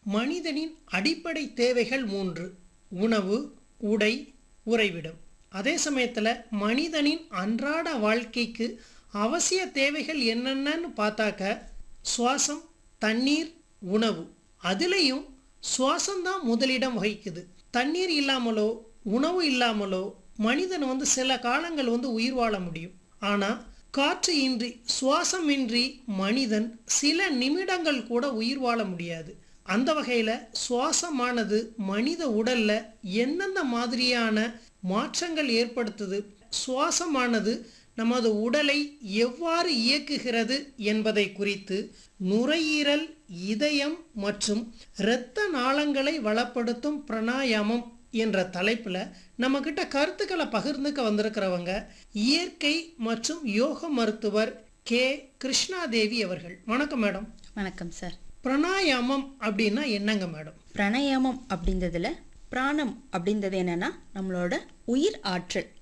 மனிதனின் அடிப்படை தேவைகள் மூன்று உணவு உடை உறைவிடம் அதே சமயத்தில் மனிதனின் அன்றாட வாழ்க்கைக்கு அவசிய தேவைகள் என்னென்னன்னு பார்த்தாக்க சுவாசம் தண்ணீர் உணவு அதுலேயும் சுவாசம்தான் முதலிடம் வகிக்குது தண்ணீர் இல்லாமலோ உணவு இல்லாமலோ மனிதன் வந்து சில காலங்கள் வந்து உயிர் வாழ முடியும் ஆனால் காற்று இன்றி சுவாசமின்றி மனிதன் சில நிமிடங்கள் கூட உயிர் வாழ முடியாது அந்த வகையில் சுவாசமானது மனித உடல்ல எந்தெந்த மாதிரியான மாற்றங்கள் ஏற்படுத்துது சுவாசமானது நமது உடலை எவ்வாறு இயக்குகிறது என்பதை குறித்து நுரையீரல் இதயம் மற்றும் இரத்த நாளங்களை வளப்படுத்தும் பிராணாயாமம் என்ற தலைப்பில் நம்மக்கிட்ட கருத்துக்களை பகிர்ந்துக்க வந்திருக்கிறவங்க இயற்கை மற்றும் யோக மருத்துவர் கே கிருஷ்ணாதேவி அவர்கள் வணக்கம் மேடம் வணக்கம் சார் பிராணாயாமம் அப்படின்னா என்னங்க மேடம் பிராணாயாமம் அப்படின்றதுல பிராணம் அப்படின்றது என்னன்னா நம்மளோட உயிர் ஆற்றல்